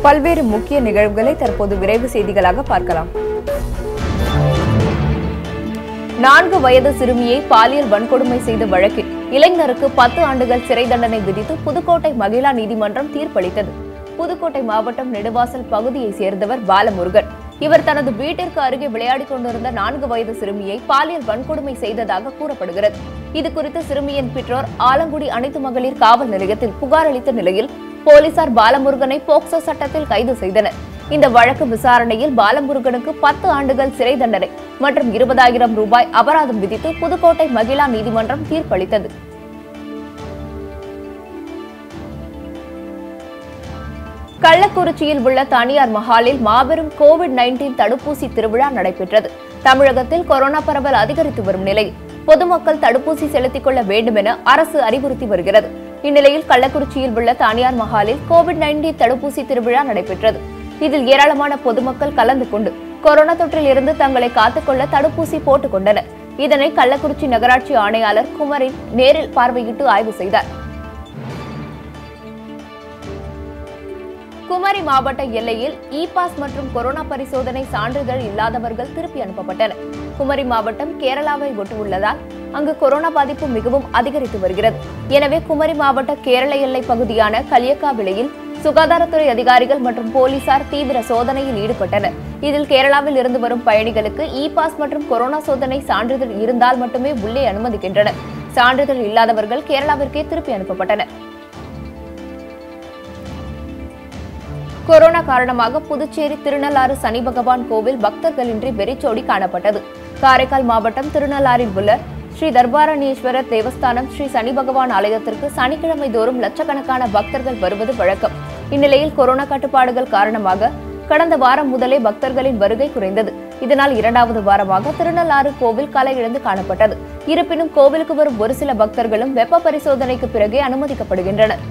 பல்வேறு முக்கிய நிகழ்வுகளை தற்போது விரைவு செய்திகளாக பார்க்கலாம் நான்கு வயது சிறுமியை பாலியல் வன்கொடுமை செய்த வழக்கில் இளைஞருக்கு பத்து ஆண்டுகள் சிறை தண்டனை விதித்து புதுக்கோட்டை மகிழா நீதிமன்றம் தீர்ப்பளித்தது புதுக்கோட்டை மாவட்டம் நெடுவாசல் பகுதியைச் சேர்ந்தவர் பாலமுருகன் இவர் தனது வீட்டிற்கு அருகே விளையாடிக் கொண்டிருந்த நான்கு வயது சிறுமியை பாலியல் வன்கொடுமை செய்ததாக கூறப்படுகிறது இதுகுறித்து சிறுமியின் பெற்றோர் ஆலங்குடி அனைத்து மகளிர் காவல் நிலையத்தில் புகார் அளித்த நிலையில் போலீசார் பாலமுருகனை போக்சோ சட்டத்தில் கைது செய்தனர் இந்த வழக்கு விசாரணையில் பாலமுருகனுக்கு பத்து ஆண்டுகள் சிறை தண்டனை மற்றும் இருபதாயிரம் ரூபாய் அபராதம் விதித்து புதுக்கோட்டை மகிழா நீதிமன்றம் தீர்ப்பளித்தது கள்ளக்குறிச்சியில் உள்ள தனியார் மஹாலில் மாபெரும் கோவிட் நைன்டீன் தடுப்பூசி திருவிழா நடைபெற்றது தமிழகத்தில் கொரோனா பரவல் அதிகரித்து வரும் நிலையில் பொதுமக்கள் தடுப்பூசி செலுத்திக் கொள்ள வேண்டும் என அரசு அறிவுறுத்தி வருகிறது இந்நிலையில் கள்ளக்குறிச்சியில் உள்ள தனியார் மஹாலில் கோவிட் நைன்டீன் தடுப்பூசி திருவிழா நடைபெற்றது இதில் ஏராளமான பொதுமக்கள் கலந்து கொண்டு கொரோனா தொற்றில் இருந்து தங்களை காத்துக்கொள்ள தடுப்பூசி போட்டுக் கொண்டனர் இதனை கள்ளக்குறிச்சி நகராட்சி ஆணையாளர் குமரின் நேரில் பார்வையிட்டு ஆய்வு செய்தார் குமரி மாவட்ட எல்லையில் இ பாஸ் மற்றும் கொரோனா பரிசோதனை சான்றிதழ் இல்லாதவர்கள் திருப்பி அனுப்பப்பட்டனர் குமரி மாவட்டம் கேரளாவை ஒட்டியுள்ளதால் அங்கு கொரோனா பாதிப்பு மிகவும் அதிகரித்து வருகிறது எனவே குமரி மாவட்ட கேரள எல்லை பகுதியான கலியக்காவிளையில் சுகாதாரத்துறை அதிகாரிகள் மற்றும் போலீசார் தீவிர சோதனையில் ஈடுபட்டனர் இதில் கேரளாவில் இருந்து வரும் பயணிகளுக்கு இ பாஸ் மற்றும் கொரோனா சோதனை சான்றிதழ் இருந்தால் மட்டுமே உள்ளே அனுமதிக்கின்றனர் சான்றிதழ் இல்லாதவர்கள் கேரளாவிற்கே திருப்பி அனுப்பப்பட்டனர் கொரோனா காரணமாக புதுச்சேரி திருநள்ளாறு சனி பகவான் கோவில் பக்தர்களின்றி வெறிச்சோடி காணப்பட்டது காரைக்கால் மாவட்டம் திருநள்ளாறில் உள்ள ஸ்ரீ தர்பாரணீஸ்வரர் தேவஸ்தானம் ஸ்ரீ சனி பகவான் ஆலயத்திற்கு சனிக்கிழமை தோறும் லட்சக்கணக்கான பக்தர்கள் வருவது வழக்கம் இந்நிலையில் கொரோனா கட்டுப்பாடுகள் காரணமாக கடந்த வாரம் முதலே பக்தர்களின் வருகை குறைந்தது இதனால் இரண்டாவது வாரமாக திருநள்ளாறு கோவில் களை இழந்து காணப்பட்டது இருப்பினும் கோவிலுக்கு வரும் ஒரு சில பக்தர்களும் வெப்ப பரிசோதனைக்கு பிறகே அனுமதிக்கப்படுகின்றனர்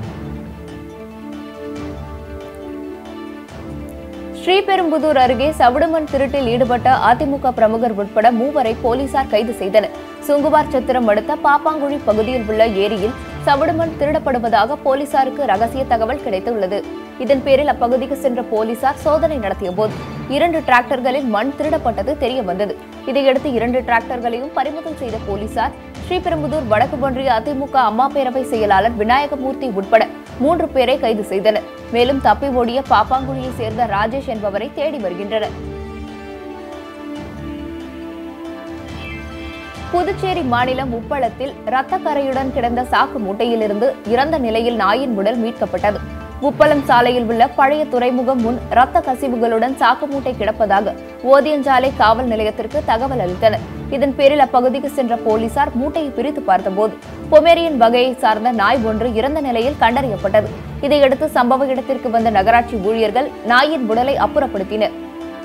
ஸ்ரீபெரும்புதூர் அருகே சவுடுமண் திருட்டில் ஈடுபட்ட அதிமுக பிரமுகர் உட்பட மூவரை போலீசார் கைது செய்தனர் சுங்குவார் சத்திரம் அடுத்த பாப்பாங்குழி பகுதியில் உள்ள ஏரியில் சவுடுமண் திருடப்படுவதாக போலீசாருக்கு ரகசிய தகவல் கிடைத்துள்ளது இதன் பேரில் அப்பகுதிக்கு சென்ற போலீசார் சோதனை நடத்திய போது இரண்டு டிராக்டர்களில் மண் திருடப்பட்டது தெரிய வந்தது இதையடுத்து இரண்டு டிராக்டர்களையும் பறிமுதல் செய்த போலீசார் ஸ்ரீபெரும்புதூர் வடக்கு ஒன்றிய அதிமுக அம்மா பேரவை செயலாளர் விநாயகமூர்த்தி உட்பட மூன்று பேரை கைது செய்தனர் மேலும் தப்பி ஓடிய பாப்பாங்குழியை சேர்ந்த ராஜேஷ் என்பவரை தேடி வருகின்றனர் புதுச்சேரி மாநிலம் உப்பளத்தில் இரத்த கரையுடன் கிடந்த சாக்கு மூட்டையிலிருந்து இறந்த நிலையில் நாயின் உடல் மீட்கப்பட்டது உப்பளம் சாலையில் உள்ள பழைய துறைமுகம் முன் இரத்த கசிவுகளுடன் சாக்கு மூட்டை கிடப்பதாக ஓதியஞ்சாலை காவல் நிலையத்திற்கு தகவல் அளித்தனர் இதன் பேரில் அப்பகுதிக்கு சென்ற போலீசார் மூட்டையை பிரித்து பார்த்தபோது பொமேரியன் வகையை சார்ந்த நாய் ஒன்று இறந்த நிலையில் கண்டறியப்பட்டது இதையடுத்து சம்பவ இடத்திற்கு வந்த நகராட்சி ஊழியர்கள் நாயின் உடலை அப்புறப்படுத்தினர்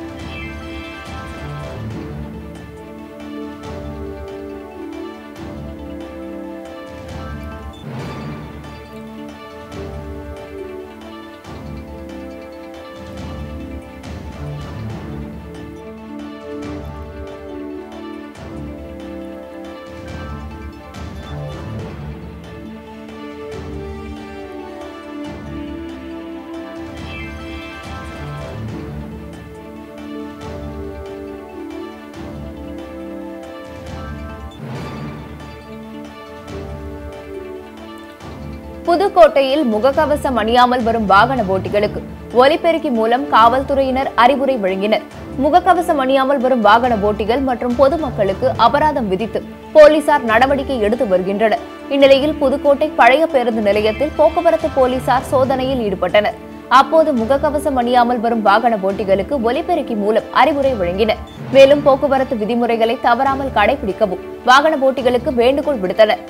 புதுக்கோட்டையில் முகக்கவசம் அணியாமல் வரும் வாகன ஓட்டிகளுக்கு ஒலிபெருக்கி மூலம் காவல்துறையினர் அறிவுரை வழங்கினர் முகக்கவசம் அணியாமல் வரும் வாகன ஓட்டிகள் மற்றும் பொதுமக்களுக்கு அபராதம் விதித்து போலீசார் நடவடிக்கை எடுத்து வருகின்றனர் இந்நிலையில் புதுக்கோட்டை பழைய பேருந்து நிலையத்தில் போக்குவரத்து போலீசார் சோதனையில் ஈடுபட்டனர் அப்போது முகக்கவசம் அணியாமல் வரும் வாகன ஓட்டிகளுக்கு ஒலிபெருக்கி மூலம் அறிவுரை வழங்கினர் மேலும் போக்குவரத்து விதிமுறைகளை தவறாமல் கடைபிடிக்கவும் வாகன ஓட்டிகளுக்கு வேண்டுகோள் விடுத்தனர்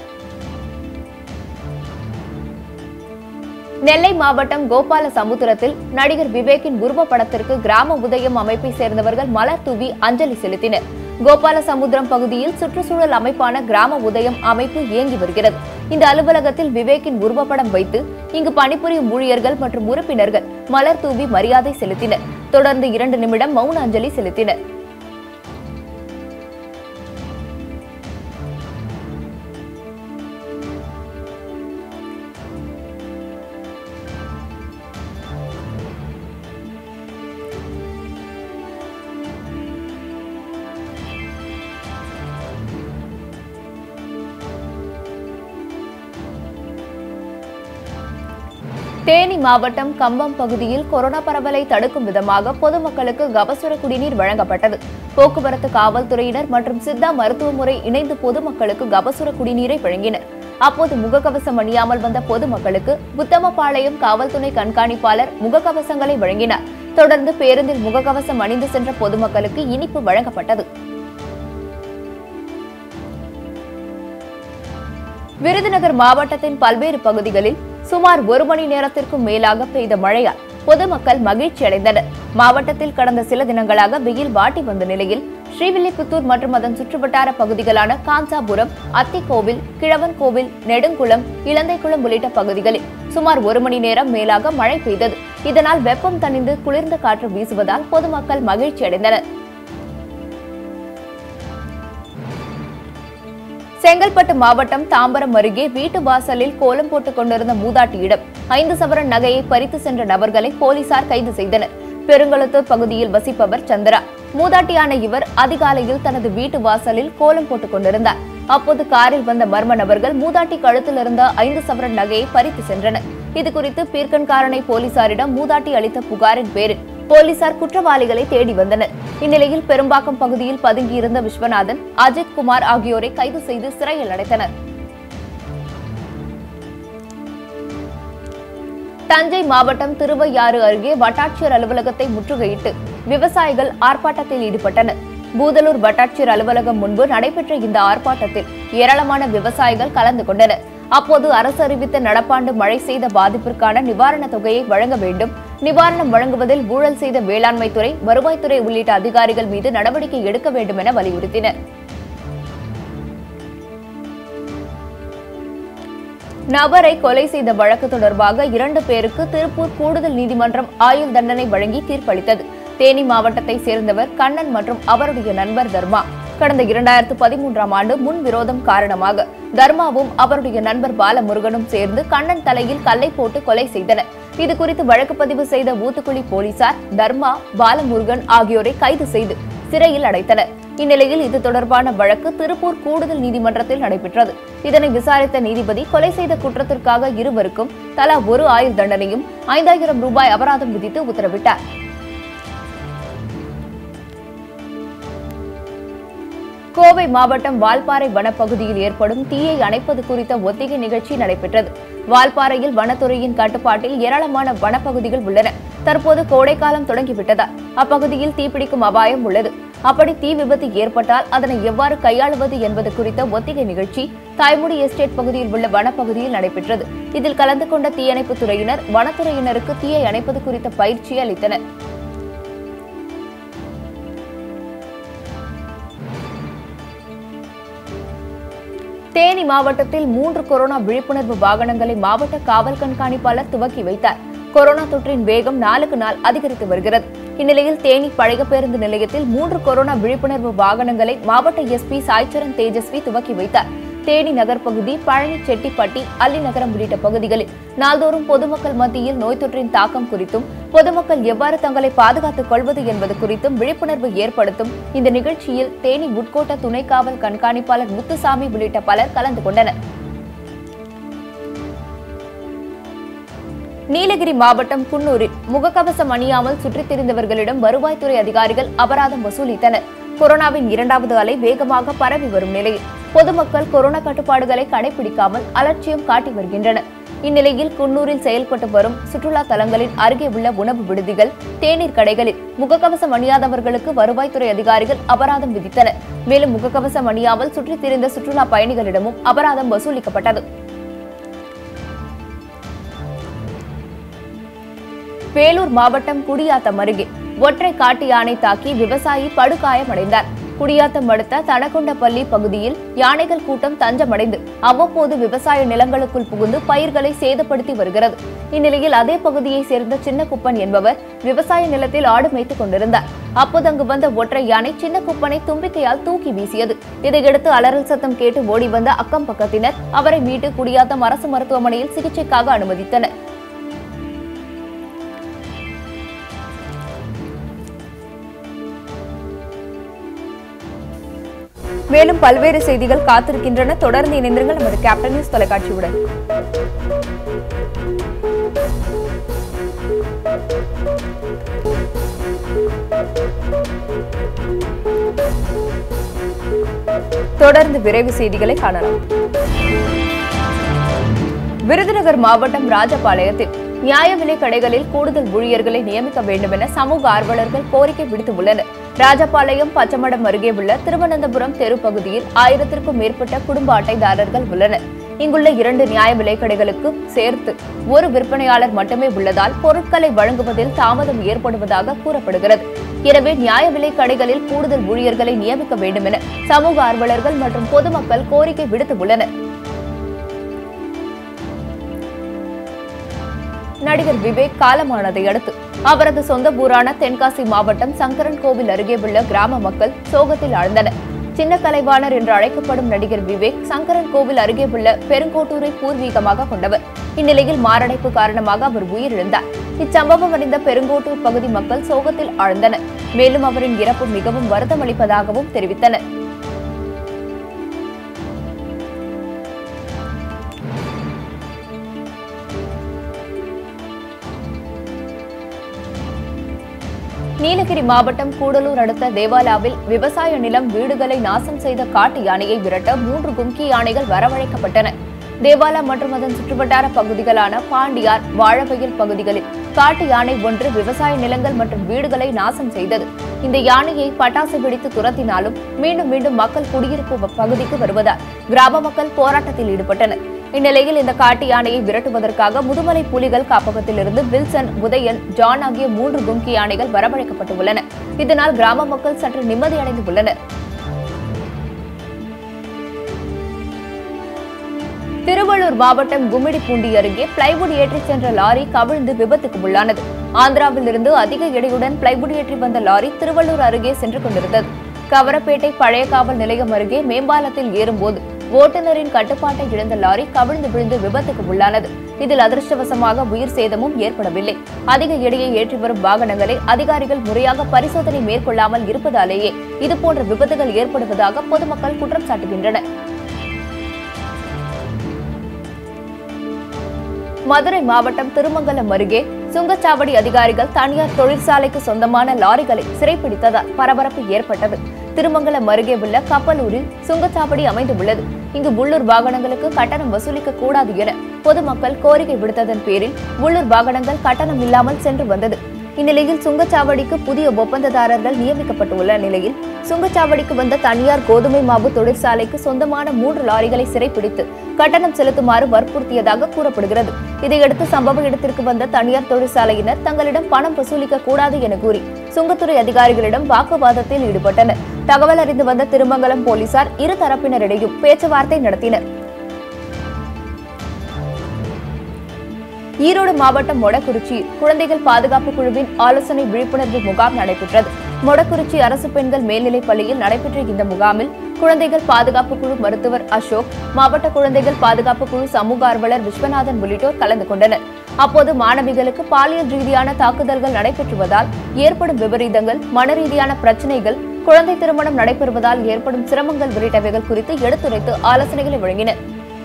நெல்லை மாவட்டம் கோபால சமுத்திரத்தில் நடிகர் விவேக்கின் உருவப்படத்திற்கு கிராம உதயம் அமைப்பை சேர்ந்தவர்கள் மலர் தூவி அஞ்சலி செலுத்தினர் கோபால சமுத்திரம் பகுதியில் சுற்றுச்சூழல் அமைப்பான கிராம உதயம் அமைப்பு இயங்கி வருகிறது இந்த அலுவலகத்தில் விவேக்கின் உருவப்படம் வைத்து இங்கு பணிபுரியும் ஊழியர்கள் மற்றும் உறுப்பினர்கள் மலர் தூவி மரியாதை செலுத்தினர் தொடர்ந்து இரண்டு நிமிடம் மௌன அஞ்சலி செலுத்தினர் தேனி மாவட்டம் கம்பம் பகுதியில் கொரோனா பரவலை தடுக்கும் விதமாக பொதுமக்களுக்கு கபசுர குடிநீர் வழங்கப்பட்டது போக்குவரத்து காவல்துறையினர் மற்றும் சித்தா மருத்துவ முறை இணைந்து பொதுமக்களுக்கு கபசுர குடிநீரை வழங்கினர் அப்போது முகக்கவசம் அணியாமல் வந்த பொதுமக்களுக்கு புத்தமபாளையம் காவல்துறை கண்காணிப்பாளர் முகக்கவசங்களை வழங்கினார் தொடர்ந்து பேருந்தில் முகக்கவசம் அணிந்து சென்ற பொதுமக்களுக்கு இனிப்பு வழங்கப்பட்டது விருதுநகர் மாவட்டத்தின் பல்வேறு பகுதிகளில் சுமார் ஒரு மணி நேரத்திற்கும் மேலாக பெய்த மழையால் பொதுமக்கள் மகிழ்ச்சி அடைந்தனர் மாவட்டத்தில் கடந்த சில தினங்களாக வெயில் வாட்டி வந்த நிலையில் ஸ்ரீவில்லிபுத்தூர் மற்றும் அதன் சுற்றுவட்டார பகுதிகளான காஞ்சாபுரம் அத்திக்கோவில் கிழவன் கோவில் நெடுங்குளம் இலந்தைக்குளம் உள்ளிட்ட பகுதிகளில் சுமார் ஒரு மணி நேரம் மேலாக மழை பெய்தது இதனால் வெப்பம் தணிந்து குளிர்ந்த காற்று வீசுவதால் பொதுமக்கள் மகிழ்ச்சி அடைந்தனர் செங்கல்பட்டு மாவட்டம் தாம்பரம் அருகே வீட்டு வாசலில் கோலம் போட்டுக் கொண்டிருந்த மூதாட்டியிடம் ஐந்து சவரன் நகையை பறித்து சென்ற நபர்களை போலீசார் கைது செய்தனர் பெருங்குளத்தூர் பகுதியில் வசிப்பவர் சந்திரா மூதாட்டியான இவர் அதிகாலையில் தனது வீட்டு வாசலில் கோலம் போட்டுக் கொண்டிருந்தார் அப்போது காரில் வந்த மர்ம நபர்கள் மூதாட்டி கழுத்தில் இருந்த ஐந்து சவரன் நகையை பறித்து சென்றனர் இதுகுறித்து பீர்க்கன்காரனை போலீசாரிடம் மூதாட்டி அளித்த புகாரின் பேரில் போலீசார் குற்றவாளிகளை தேடி வந்தனர் இந்நிலையில் பெரும்பாக்கம் பகுதியில் பதுங்கியிருந்த விஸ்வநாதன் அஜித் குமார் ஆகியோரை கைது செய்து சிறையில் அடைத்தனர் தஞ்சை மாவட்டம் திருவையாறு அருகே வட்டாட்சியர் அலுவலகத்தை முற்றுகையிட்டு விவசாயிகள் ஆர்ப்பாட்டத்தில் ஈடுபட்டனர் பூதலூர் வட்டாட்சியர் அலுவலகம் முன்பு நடைபெற்ற இந்த ஆர்ப்பாட்டத்தில் ஏராளமான விவசாயிகள் கலந்து கொண்டனர் அப்போது அரசு அறிவித்த நடப்பாண்டு மழை செய்த பாதிப்பிற்கான நிவாரணத் தொகையை வழங்க வேண்டும் நிவாரணம் வழங்குவதில் ஊழல் செய்த வேளாண்மைத்துறை வருவாய்த்துறை உள்ளிட்ட அதிகாரிகள் மீது நடவடிக்கை எடுக்க வேண்டும் என வலியுறுத்தினர் நபரை கொலை செய்த வழக்கு தொடர்பாக இரண்டு பேருக்கு திருப்பூர் கூடுதல் நீதிமன்றம் ஆயுள் தண்டனை வழங்கி தீர்ப்பளித்தது தேனி மாவட்டத்தை சேர்ந்தவர் கண்ணன் மற்றும் அவருடைய நண்பர் தர்மா கடந்த இரண்டாயிரத்து பதிமூன்றாம் ஆண்டு முன் விரோதம் காரணமாக தர்மாவும் அவருடைய நண்பர் பாலமுருகனும் சேர்ந்து கண்ணன் தலையில் கல்லை போட்டு கொலை செய்தனர் இது குறித்து வழக்கு பதிவு செய்த ஊத்துக்குளி போலீசார் தர்மா பாலமுருகன் ஆகியோரை கைது செய்து சிறையில் அடைத்தனர் இந்நிலையில் இது தொடர்பான வழக்கு திருப்பூர் கூடுதல் நீதிமன்றத்தில் நடைபெற்றது இதனை விசாரித்த நீதிபதி கொலை செய்த குற்றத்திற்காக இருவருக்கும் தலா ஒரு ஆயுள் தண்டனையும் ஐந்தாயிரம் ரூபாய் அபராதம் விதித்து உத்தரவிட்டார் கோவை மாவட்டம் வால்பாறை வனப்பகுதியில் ஏற்படும் தீயை அணைப்பது குறித்த ஒத்திகை நிகழ்ச்சி நடைபெற்றது வால்பாறையில் வனத்துறையின் கட்டுப்பாட்டில் ஏராளமான வனப்பகுதிகள் உள்ளன தற்போது கோடைக்காலம் தொடங்கிவிட்டதால் அப்பகுதியில் தீப்பிடிக்கும் அபாயம் உள்ளது அப்படி தீ விபத்து ஏற்பட்டால் அதனை எவ்வாறு கையாளுவது என்பது குறித்த ஒத்திகை நிகழ்ச்சி தாய்முடி எஸ்டேட் பகுதியில் உள்ள வனப்பகுதியில் நடைபெற்றது இதில் கலந்து கொண்ட தீயணைப்புத் துறையினர் வனத்துறையினருக்கு தீயை அணைப்பது குறித்த பயிற்சி அளித்தனர் தேனி மாவட்டத்தில் மூன்று கொரோனா விழிப்புணர்வு வாகனங்களை மாவட்ட காவல் கண்காணிப்பாளர் துவக்கி வைத்தார் கொரோனா தொற்றின் வேகம் நாளுக்கு நாள் அதிகரித்து வருகிறது இந்நிலையில் தேனி பழைய பேருந்து நிலையத்தில் மூன்று கொரோனா விழிப்புணர்வு வாகனங்களை மாவட்ட எஸ்பி சாய்ச்சரன் தேஜஸ்வி துவக்கி வைத்தார் தேனி நகர் பகுதி பழனி செட்டிப்பட்டி அல்லிநகரம் உள்ளிட்ட பகுதிகளில் நாள்தோறும் பொதுமக்கள் மத்தியில் நோய் தொற்றின் தாக்கம் குறித்தும் பொதுமக்கள் எவ்வாறு தங்களை பாதுகாத்துக் கொள்வது என்பது குறித்தும் விழிப்புணர்வு ஏற்படுத்தும் இந்த நிகழ்ச்சியில் தேனி உட்கோட்ட துணை காவல் கண்காணிப்பாளர் முத்துசாமி உள்ளிட்ட பலர் கலந்து கொண்டனர் நீலகிரி மாவட்டம் குன்னூரில் முகக்கவசம் அணியாமல் சுற்றித் திரிந்தவர்களிடம் வருவாய்த்துறை அதிகாரிகள் அபராதம் வசூலித்தனர் கொரோனாவின் இரண்டாவது அலை வேகமாக பரவி வரும் நிலையில் பொதுமக்கள் கொரோனா கட்டுப்பாடுகளை கடைபிடிக்காமல் அலட்சியம் காட்டி வருகின்றனர் இந்நிலையில் குன்னூரில் செயல்பட்டு வரும் சுற்றுலா தலங்களின் அருகே உள்ள உணவு விடுதிகள் தேநீர் கடைகளில் முகக்கவசம் அணியாதவர்களுக்கு வருவாய்த்துறை அதிகாரிகள் அபராதம் விதித்தனர் மேலும் முகக்கவசம் அணியாமல் சுற்றித் திரிந்த சுற்றுலா பயணிகளிடமும் அபராதம் வசூலிக்கப்பட்டது வேலூர் மாவட்டம் குடியாத்தம் அருகே ஒற்றை காட்டு யானை தாக்கி விவசாயி படுகாயமடைந்தார் குடியாத்தம் அடுத்த தனகொண்டப்பள்ளி பகுதியில் யானைகள் கூட்டம் தஞ்சமடைந்து அவ்வப்போது விவசாய நிலங்களுக்குள் புகுந்து பயிர்களை சேதப்படுத்தி வருகிறது இந்நிலையில் அதே பகுதியைச் சேர்ந்த சின்ன குப்பன் என்பவர் விவசாய நிலத்தில் ஆடு மேய்த்துக் கொண்டிருந்தார் அப்போது அங்கு வந்த ஒற்றை யானை சின்ன குப்பனை தும்பிக்கையால் தூக்கி வீசியது இதையடுத்து அலறல் சத்தம் கேட்டு ஓடி வந்த அக்கம் பக்கத்தினர் அவரை மீட்டு குடியாத்தம் அரசு மருத்துவமனையில் சிகிச்சைக்காக அனுமதித்தனர் மேலும் பல்வேறு செய்திகள் காத்திருக்கின்றன தொடர்ந்து இணைந்திருங்கள் நமது கேப்டன் நியூஸ் தொலைக்காட்சியுடன் தொடர்ந்து விரைவு செய்திகளை காணலாம் விருதுநகர் மாவட்டம் ராஜபாளையத்தில் நியாய விலை கடைகளில் கூடுதல் ஊழியர்களை நியமிக்க வேண்டும் என சமூக ஆர்வலர்கள் கோரிக்கை விடுத்துள்ளனர் ராஜபாளையம் பச்சமடம் அருகே உள்ள திருவனந்தபுரம் தெரு பகுதியில் ஆயிரத்திற்கும் மேற்பட்ட குடும்ப அட்டைதாரர்கள் உள்ளனர் இங்குள்ள இரண்டு நியாய விலை கடைகளுக்கு சேர்த்து ஒரு விற்பனையாளர் மட்டுமே உள்ளதால் பொருட்களை வழங்குவதில் தாமதம் ஏற்படுவதாக கூறப்படுகிறது எனவே நியாய விலை கடைகளில் கூடுதல் ஊழியர்களை நியமிக்க வேண்டும் என சமூக ஆர்வலர்கள் மற்றும் பொதுமக்கள் கோரிக்கை விடுத்துள்ளனர் நடிகர் விவேக் காலமானதை அடுத்து அவரது சொந்த ஊரான தென்காசி மாவட்டம் சங்கரன் கோவில் அருகே உள்ள கிராம மக்கள் சோகத்தில் ஆழ்ந்தனர் சின்ன கலைவாணர் என்று அழைக்கப்படும் நடிகர் விவேக் சங்கரன் கோவில் அருகே உள்ள பெருங்கோட்டூரை பூர்வீகமாக கொண்டவர் இந்நிலையில் மாரடைப்பு காரணமாக அவர் உயிரிழந்தார் இச்சம்பவம் அறிந்த பெருங்கோட்டூர் பகுதி மக்கள் சோகத்தில் ஆழ்ந்தனர் மேலும் அவரின் இறப்பு மிகவும் வருத்தமளிப்பதாகவும் தெரிவித்தனர் நீலகிரி மாவட்டம் கூடலூர் அடுத்த தேவாலாவில் விவசாய நிலம் வீடுகளை நாசம் செய்த காட்டு யானையை விரட்ட மூன்று கும்கி யானைகள் வரவழைக்கப்பட்டன தேவாலா மற்றும் அதன் சுற்றுவட்டார பகுதிகளான பாண்டியார் வாழவயல் பகுதிகளில் காட்டு யானை ஒன்று விவசாய நிலங்கள் மற்றும் வீடுகளை நாசம் செய்தது இந்த யானையை பட்டாசு வெடித்து துரத்தினாலும் மீண்டும் மீண்டும் மக்கள் குடியிருப்பு பகுதிக்கு வருவதால் கிராம மக்கள் போராட்டத்தில் ஈடுபட்டனர் இந்நிலையில் இந்த காட்டு யானையை விரட்டுவதற்காக முதுமலை புலிகள் காப்பகத்திலிருந்து வில்சன் உதயன் ஜான் ஆகிய மூன்று கும்கி யானைகள் வரவழைக்கப்பட்டுள்ளன இதனால் கிராம மக்கள் சற்று நிம்மதியடைந்து உள்ளனர் திருவள்ளூர் மாவட்டம் கும்மிடிப்பூண்டி அருகே பிளைவுட் ஏற்றிச் சென்ற லாரி கவிழ்ந்து விபத்துக்கு உள்ளானது ஆந்திராவில் இருந்து அதிக எடையுடன் பிளைவுட் ஏற்றி வந்த லாரி திருவள்ளூர் அருகே சென்று கொண்டிருந்தது கவரப்பேட்டை பழைய காவல் நிலையம் அருகே மேம்பாலத்தில் ஏறும்போது ஓட்டுநரின் கட்டுப்பாட்டை இழந்த லாரி கவிழ்ந்து விழுந்து விபத்துக்கு உள்ளானது இதில் அதிர்ஷ்டவசமாக உயிர் சேதமும் ஏற்படவில்லை அதிக எடையை ஏற்றி வரும் வாகனங்களை அதிகாரிகள் முறையாக பரிசோதனை மேற்கொள்ளாமல் இருப்பதாலேயே இதுபோன்ற விபத்துகள் ஏற்படுவதாக பொதுமக்கள் குற்றம் சாட்டுகின்றனர் மதுரை மாவட்டம் திருமங்கலம் அருகே சுங்கச்சாவடி அதிகாரிகள் தனியார் தொழிற்சாலைக்கு சொந்தமான லாரிகளை சிறைப்பிடித்ததால் பரபரப்பு ஏற்பட்டது திருமங்கலம் அருகே உள்ள கப்பலூரில் சுங்கச்சாவடி அமைந்துள்ளது இங்கு உள்ளூர் வாகனங்களுக்கு கட்டணம் வசூலிக்க கூடாது என பொதுமக்கள் கோரிக்கை விடுத்ததன் பேரில் உள்ளூர் வாகனங்கள் கட்டணம் இல்லாமல் சென்று வந்தது இந்நிலையில் சுங்கச்சாவடிக்கு புதிய ஒப்பந்ததாரர்கள் நியமிக்கப்பட்டுள்ள நிலையில் சுங்கச்சாவடிக்கு வந்த தனியார் கோதுமை மாவு தொழிற்சாலைக்கு சொந்தமான மூன்று லாரிகளை சிறைப்பிடித்து கட்டணம் செலுத்துமாறு வற்புறுத்தியதாக கூறப்படுகிறது இதையடுத்து சம்பவ இடத்திற்கு வந்த தனியார் தொழிற்சாலையினர் தங்களிடம் பணம் வசூலிக்க கூடாது என கூறி சுங்கத்துறை அதிகாரிகளிடம் வாக்குவாதத்தில் ஈடுபட்டனர் தகவல் அறிந்து வந்த திருமங்கலம் போலீசார் இரு தரப்பினரிடையும் பேச்சுவார்த்தை நடத்தினர் ஈரோடு மாவட்டம் மொடக்குறிச்சியில் குழந்தைகள் பாதுகாப்பு குழுவின் ஆலோசனை விழிப்புணர்வு முகாம் நடைபெற்றது மொடக்குறிச்சி அரசு பெண்கள் மேல்நிலைப் பள்ளியில் நடைபெற்ற இந்த முகாமில் குழந்தைகள் பாதுகாப்பு குழு மருத்துவர் அசோக் மாவட்ட குழந்தைகள் பாதுகாப்பு குழு சமூக ஆர்வலர் விஸ்வநாதன் உள்ளிட்டோர் கலந்து கொண்டனர் அப்போது மாணவிகளுக்கு பாலியல் ரீதியான தாக்குதல்கள் நடைபெற்றுவதால் ஏற்படும் விபரீதங்கள் மன ரீதியான பிரச்சினைகள் குழந்தை திருமணம் நடைபெறுவதால் ஏற்படும் சிரமங்கள் உள்ளிட்டவைகள் குறித்து எடுத்துரைத்து ஆலோசனைகளை வழங்கினர்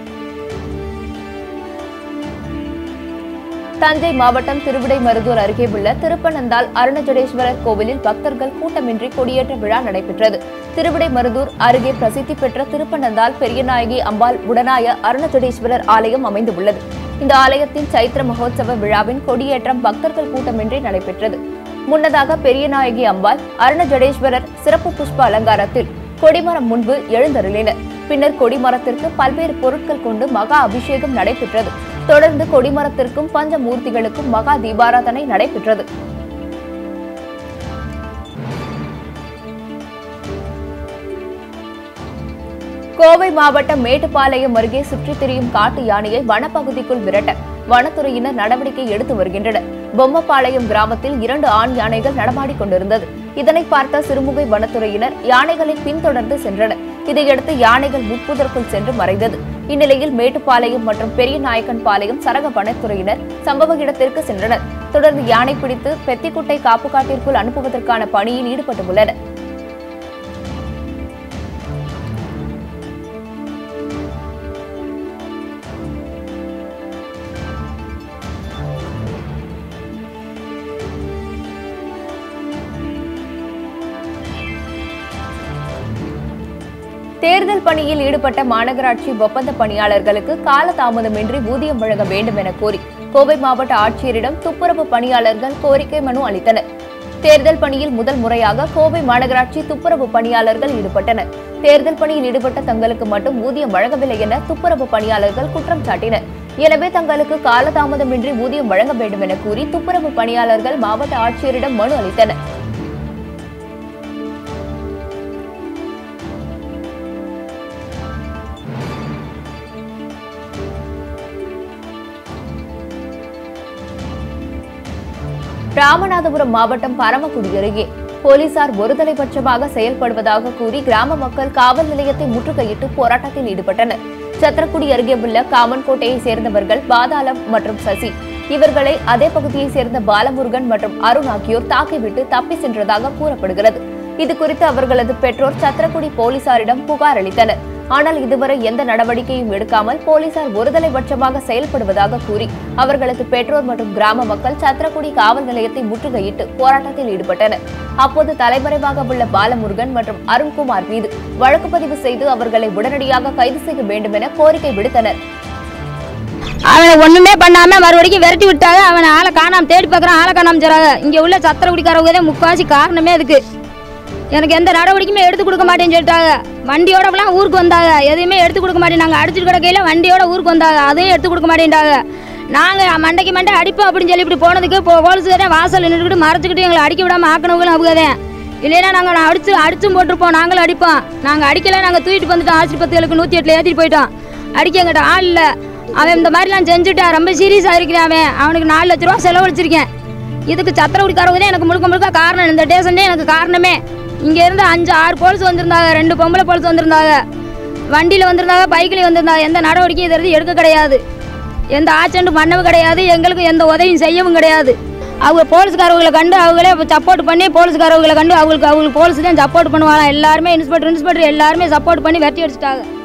தஞ்சை மாவட்டம் திருவிடைமருதூர் அருகே உள்ள திருப்பனந்தாள் அருணஜடேஸ்வரர் கோவிலில் பக்தர்கள் கூட்டமின்றி கொடியேற்ற விழா நடைபெற்றது திருவிடைமருதூர் அருகே பிரசித்தி பெற்ற திருப்பனந்தாள் பெரியநாயகி அம்பாள் உடனாய அருணஜடேஸ்வரர் ஆலயம் அமைந்துள்ளது இந்த ஆலயத்தின் சைத்திர மகோத்சவ விழாவின் கொடியேற்றம் பக்தர்கள் கூட்டமின்றி நடைபெற்றது முன்னதாக பெரியநாயகி அம்பாள் அருணஜடேஸ்வரர் சிறப்பு புஷ்ப அலங்காரத்தில் கொடிமரம் முன்பு எழுந்தருளினர் பின்னர் கொடிமரத்திற்கு பல்வேறு பொருட்கள் கொண்டு மகா அபிஷேகம் நடைபெற்றது தொடர்ந்து கொடிமரத்திற்கும் பஞ்சமூர்த்திகளுக்கும் மகா தீபாராதனை நடைபெற்றது கோவை மாவட்டம் மேட்டுப்பாளையம் அருகே சுற்றித் திரியும் காட்டு யானையை வனப்பகுதிக்குள் விரட்ட வனத்துறையினர் நடவடிக்கை எடுத்து வருகின்றனர் பொம்மப்பாளையம் கிராமத்தில் இரண்டு ஆண் யானைகள் நடமாடிக் கொண்டிருந்தது இதனை பார்த்த சிறுமுகை வனத்துறையினர் யானைகளை பின்தொடர்ந்து சென்றனர் இதையடுத்து யானைகள் முட்புதற்குள் சென்று மறைந்தது இந்நிலையில் மேட்டுப்பாளையம் மற்றும் பெரிய நாயக்கன் பாளையம் சரக வனத்துறையினர் சம்பவ இடத்திற்கு சென்றனர் தொடர்ந்து யானை பிடித்து பெத்திக்குட்டை காப்புக்காட்டிற்குள் அனுப்புவதற்கான பணியில் ஈடுபட்டுள்ளனர் தேர்தல் பணியில் ஈடுபட்ட மாநகராட்சி ஒப்பந்த பணியாளர்களுக்கு காலதாமதமின்றி ஊதியம் வழங்க வேண்டும் என கோரி கோவை மாவட்ட ஆட்சியரிடம் துப்புரவு பணியாளர்கள் கோரிக்கை மனு அளித்தனர் தேர்தல் பணியில் முதல் முறையாக கோவை மாநகராட்சி துப்புரவு பணியாளர்கள் ஈடுபட்டனர் தேர்தல் பணியில் ஈடுபட்ட தங்களுக்கு மட்டும் ஊதியம் வழங்கவில்லை என துப்புரவு பணியாளர்கள் குற்றம் சாட்டினர் எனவே தங்களுக்கு காலதாமதமின்றி ஊதியம் வழங்க வேண்டும் என கூறி துப்புரவு பணியாளர்கள் மாவட்ட ஆட்சியரிடம் மனு அளித்தனர் ராமநாதபுரம் மாவட்டம் பரமக்குடி அருகே போலீசார் ஒருதலைபட்சமாக செயல்படுவதாக கூறி கிராம மக்கள் காவல் நிலையத்தை முற்றுகையிட்டு போராட்டத்தில் ஈடுபட்டனர் சத்திரக்குடி அருகே உள்ள காமன்கோட்டையை சேர்ந்தவர்கள் பாதாளம் மற்றும் சசி இவர்களை அதே பகுதியைச் சேர்ந்த பாலமுருகன் மற்றும் அருண் ஆகியோர் தாக்கிவிட்டு தப்பி சென்றதாக கூறப்படுகிறது இது குறித்து அவர்களது பெற்றோர் சத்திரக்குடி போலீசாரிடம் புகார் அளித்தனர் ஆனால் இதுவரை எந்த நடவடிக்கையும் எடுக்காமல் போலீசார் ஒருதலைபட்சமாக செயல்படுவதாக கூறி அவர்களது பெற்றோர் மற்றும் கிராம மக்கள் சத்திரக்குடி காவல் நிலையத்தை முற்றுகையிட்டு போராட்டத்தில் ஈடுபட்டனர் அப்போது தலைமறைவாக உள்ள பாலமுருகன் மற்றும் அருண்குமார் மீது வழக்கு பதிவு செய்து அவர்களை உடனடியாக கைது செய்ய வேண்டும் என கோரிக்கை விடுத்தனர் அவனை ஒண்ணுமே பண்ணாம மறுபடியும் விரட்டி விட்டாங்க அவனை ஆளை காணாம தேடி பார்க்குறான் ஆளை காணாம செய்றாங்க இங்க உள்ள சத்திரக்குடிக்காரவங்க தான் முக்காவாசி காரணமே அதுக்கு எனக்கு எந்த நடவடிக்கையுமே எடுத்து கொடுக்க மாட்டேன்னு சொல்லிட்டாங்க வண்டியோடலாம் ஊருக்கு வந்தாங்க எதையுமே எடுத்து கொடுக்க மாட்டேன் நாங்கள் அடிச்சுட்டு கிடக்கையில வண்டியோட ஊருக்கு வந்தாங்க அதையும் எடுத்து கொடுக்க மாட்டேன்ட்டாங்க நாங்கள் மண்டைக்கு மண்டை அடிப்போம் அப்படின்னு சொல்லி இப்படி போனதுக்கு இப்போ போலீஸுக்காரன் வாசல் நின்றுக்கிட்டு மறைச்சிக்கிட்டு எங்களை அடிக்க விடாமல் ஆக்கினவங்களும் அவங்க தான் இல்லைன்னா நாங்கள் அடிச்சு அடிச்சும் போட்டிருப்போம் நாங்களும் அடிப்போம் நாங்கள் அடிக்கல நாங்கள் தூக்கிட்டு வந்துட்டோம் ஆஸ்பத்திரிகளுக்கு நூற்றி எட்டில் ஏற்றிட்டு போயிட்டோம் அடிக்க எங்கிட்ட ஆள் இல்லை அவன் இந்த மாதிரிலாம் செஞ்சுட்டான் ரொம்ப சீரியஸாக இருக்கிறான் அவன் அவனுக்கு நாலு லட்ச ரூபா செலவழிச்சிருக்கேன் இதுக்கு சத்திரக்குடிக்காரவங்க தான் எனக்கு முழுக்க முழுக்க காரணம் இந்த ஸ்டேஷன் தான் எனக்கு காரணமே இங்க இருந்து அஞ்சு ஆறு போலீஸ் வந்திருந்தாங்க ரெண்டு பொம்பளை போலீஸ் வந்திருந்தாங்க வண்டியில் வந்திருந்தாங்க பைக்கில் வந்திருந்தாங்க எந்த நடவடிக்கையும் இது வரைக்கும் எடுக்க கிடையாது எந்த ஆக்சிடென்ட் பண்ணவும் கிடையாது எங்களுக்கு எந்த உதவியும் செய்யவும் கிடையாது அவங்க போலீஸ்காரவங்களை கண்டு அவங்களே சப்போர்ட் பண்ணி போலீஸ்காரவங்களை கண்டு அவங்களுக்கு அவங்களுக்கு போலீஸ் தான் சப்போர்ட் பண்ணுவாங்க எல்லாருமே இன்ஸ்பெக்டர் இன்ஸ்பெக்டர் எல்லாருமே சப்போர்ட் பண்ணி வெட்டி அடிச்சிட்டாங்க